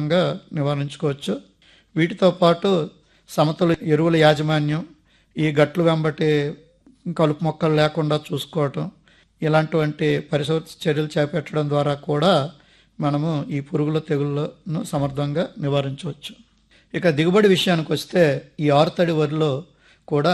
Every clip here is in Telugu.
సమర్థవంతంగా నివారించుకోవచ్చు వీటితో పాటు సమతుల ఎరువుల యాజమాన్యం ఈ గట్లు వెంబటి కలుపు మొక్కలు లేకుండా చూసుకోవటం ఇలాంటివంటి పరిశోధ చర్యలు చేపట్టడం ద్వారా కూడా మనము ఈ పురుగుల తెగుళ్ళను సమర్థంగా నివారించవచ్చు ఇక దిగుబడి విషయానికి వస్తే ఈ ఆరుతడి వరిలో కూడా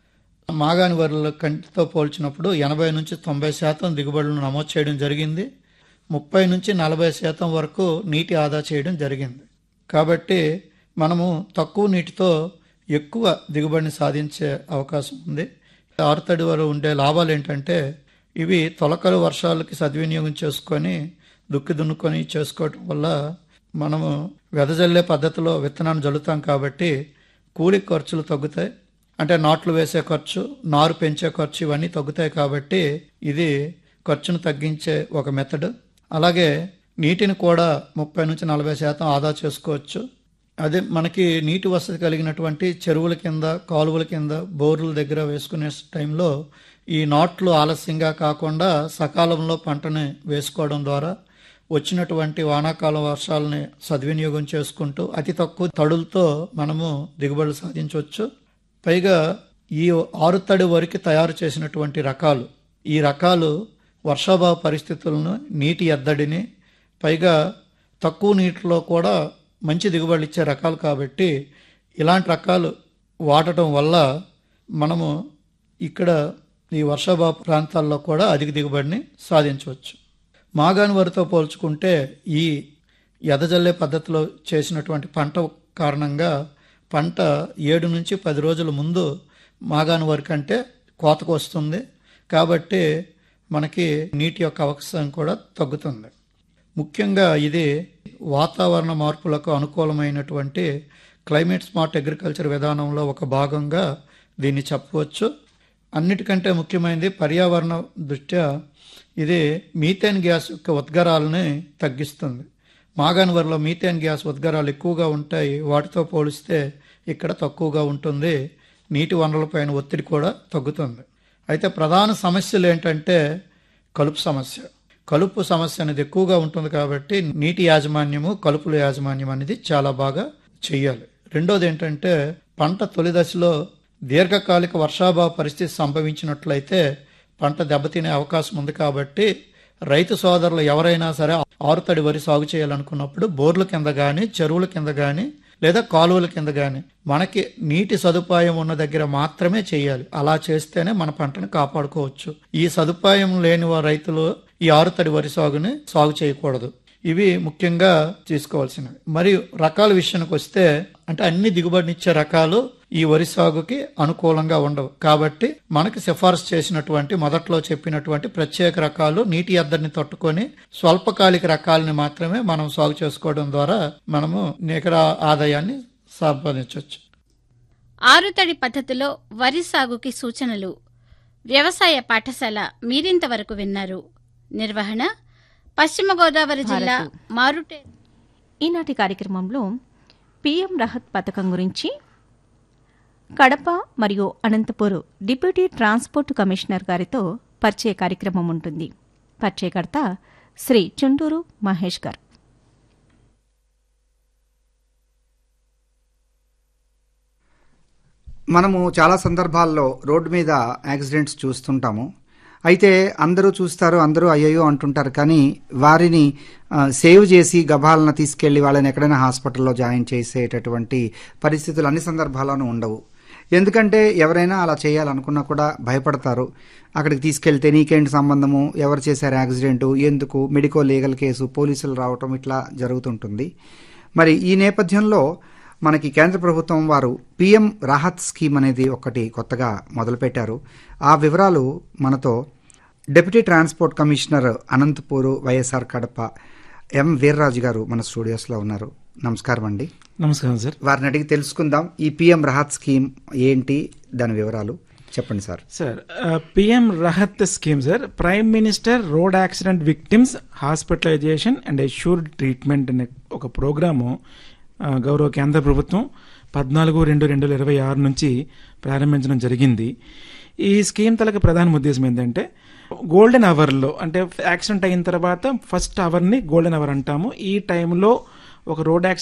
మాగాని వరిల కంటితో పోల్చినప్పుడు ఎనభై నుంచి తొంభై శాతం దిగుబడులను నమోదు చేయడం జరిగింది ముప్పై నుంచి నలభై శాతం వరకు నీటి ఆదా చేయడం జరిగింది కాబట్టి మనము తక్కువ నీటితో ఎక్కువ దిగుబడిని సాధించే అవకాశం ఉంది ఆరుతడి వరకు ఉండే లాభాలు ఏంటంటే ఇవి తొలకలు వర్షాలకి సద్వినియోగం చేసుకొని దుక్కి దున్నుకొని చేసుకోవటం వల్ల మనము వెదజల్లే పద్ధతిలో విత్తనాన్ని జల్లుతాం కాబట్టి కూలి ఖర్చులు తగ్గుతాయి అంటే నాట్లు వేసే ఖర్చు నారు పెంచే ఖర్చు ఇవన్నీ తగ్గుతాయి కాబట్టి ఇది ఖర్చును తగ్గించే ఒక మెథడ్ అలాగే నీటిని కూడా ముప్పై నుంచి నలభై శాతం ఆదా చేసుకోవచ్చు అదే మనకి నీటి వసతి కలిగినటువంటి చెరువుల కింద కాలువల కింద బోర్ల దగ్గర వేసుకునే టైంలో ఈ నాట్లు ఆలస్యంగా కాకుండా సకాలంలో పంటని వేసుకోవడం ద్వారా వచ్చినటువంటి వానాకాల వర్షాలని సద్వినియోగం చేసుకుంటూ అతి తక్కువ తడులతో మనము దిగుబడులు సాధించవచ్చు పైగా ఈ ఆరుతడి వరకు తయారు చేసినటువంటి రకాలు ఈ రకాలు వర్షాభావ పరిస్థితులను నీటి ఎద్దడిని పైగా తక్కువ నీటిలో కూడా మంచి దిగుబడులు ఇచ్చే రకాలు కాబట్టి ఇలాంటి రకాలు వాడటం వల్ల మనము ఇక్కడ ఈ వర్షాభావ ప్రాంతాల్లో కూడా అధిక దిగుబడిని సాధించవచ్చు మాగాని వరితో పోల్చుకుంటే ఈ ఎదజల్లే పద్ధతిలో చేసినటువంటి పంట కారణంగా పంట ఏడు నుంచి పది రోజుల ముందు మాగాని వరి కంటే కోతకు వస్తుంది కాబట్టి మనకి నీటి యొక్క అవకాశం కూడా తగ్గుతుంది ముఖ్యంగా ఇది వాతావరణ మార్పులకు అనుకూలమైనటువంటి క్లైమేట్ స్మార్ట్ అగ్రికల్చర్ విధానంలో ఒక భాగంగా దీన్ని చెప్పవచ్చు అన్నిటికంటే ముఖ్యమైనది పర్యావరణ దృష్ట్యా ఇది మీథేన్ గ్యాస్ యొక్క ఉద్గారాలని తగ్గిస్తుంది మాగాన్ వరిలో మీథేన్ గ్యాస్ ఉద్గారాలు ఎక్కువగా ఉంటాయి వాటితో పోలిస్తే ఇక్కడ తక్కువగా ఉంటుంది నీటి వనరులపైన ఒత్తిడి కూడా తగ్గుతుంది అయితే ప్రధాన సమస్యలు ఏంటంటే కలుపు సమస్య కలుపు సమస్య అనేది ఎక్కువగా ఉంటుంది కాబట్టి నీటి యాజమాన్యము కలుపుల యాజమాన్యం అనేది చాలా బాగా చేయాలి రెండోది ఏంటంటే పంట తొలి దశలో దీర్ఘకాలిక వర్షాభావ పరిస్థితి సంభవించినట్లయితే పంట దెబ్బతినే అవకాశం ఉంది కాబట్టి రైతు సోదరులు ఎవరైనా సరే ఆరుతడి వరి సాగు చేయాలనుకున్నప్పుడు బోర్ల కింద కానీ చెరువుల కింద కానీ లేదా కాలువల కింద కానీ మనకి నీటి సదుపాయం ఉన్న దగ్గర మాత్రమే చేయాలి అలా చేస్తేనే మన పంటను కాపాడుకోవచ్చు ఈ సదుపాయం లేని వా- రైతులు ఈ ఆరుతడి వరి సాగుని సాగు చేయకూడదు ఇవి ముఖ్యంగా తీసుకోవాల్సినవి మరియు రకాల విషయానికి వస్తే అంటే అన్ని దిగుబడినిచ్చే రకాలు ఈ వరి సాగుకి అనుకూలంగా ఉండవు కాబట్టి మనకి సిఫార్సు చేసినటువంటి మొదట్లో చెప్పినటువంటి ప్రత్యేక రకాలు నీటి ఎద్దడిని తట్టుకొని స్వల్పకాలిక రకాలని మాత్రమే మనం సాగు చేసుకోవడం ద్వారా మనము నికర ఆదాయాన్ని సంపాదించవచ్చు ఆరుతడి పద్ధతిలో వరి సాగుకి సూచనలు వ్యవసాయ పాఠశాల మీరింతవరకు విన్నారు నిర్వహణ పశ్చిమ గోదావరి జిల్లా భారత్. మారుటే ఈనాటి కార్యక్రమంలో పీఎం రహత్ పథకం గురించి కడప మరియు అనంతపూర్ డిప్యూటీ ట్రాన్స్పోర్ట్ కమిషనర్ గారితో పరిచయ కార్యక్రమం ఉంటుంది పరిచయకర్త శ్రీ చుండూరు మహేష్ గారు మనము చాలా సందర్భాల్లో రోడ్డు మీద యాక్సిడెంట్స్ చూస్తుంటాము అయితే అందరూ చూస్తారు అందరూ అయ్యయ్యో అంటుంటారు కానీ వారిని ఆ, సేవ్ చేసి గభాలను తీసుకెళ్లి వాళ్ళని ఎక్కడైనా హాస్పిటల్లో జాయిన్ చేసేటటువంటి పరిస్థితులు అన్ని సందర్భాల్లోనూ ఉండవు ఎందుకంటే ఎవరైనా అలా చేయాలనుకున్నా కూడా భయపడతారు అక్కడికి తీసుకెళ్తే నీకేంటి సంబంధము ఎవరు చేశారు యాక్సిడెంటు ఎందుకు మెడికో లీగల్ కేసు పోలీసులు రావటం ఇట్లా జరుగుతుంటుంది మరి ఈ నేపథ్యంలో మనకి కేంద్ర ప్రభుత్వం వారు పిఎం రాహత్ స్కీమ్ అనేది ఒకటి కొత్తగా మొదలుపెట్టారు ఆ వివరాలు మనతో deputy transport commissioner Anantapur YSR Kadapa M Veerraju గారు మన స్టూడియోస్లో ఉన్నారు నమస్కారం అండి నమస్కారం సార్ వారిని అడిగి తెలుసుకుందాం ఈ పిఎం రాహత్ స్కీమ్ ఏంటి దాని వివరాలు చెప్పండి sir sir PM Rahat scheme sir prime minister road accident victims hospitalisation and assured treatment అనే ఒక ప్రోగ్రాము ఆ, గౌరవ కేంద్ర ప్రభుత్వం పద్నాలుగు రెండు రెండు వేల ఇరవై ఆరు నుంచి ప్రారంభించడం జరిగింది ఈ స్కీమ్ తలక ప్రధాన ఉద్దేశం ఏంటంటే గోల్డెన్ అవర్లో అంటే యాక్సిడెంట్ అయిన తర్వాత ఫస్ట్ అవర్ని గోల్డెన్ అవర్ అంటాము ఈ టైంలో ఒక రోడ్ యాక్సిడెంట్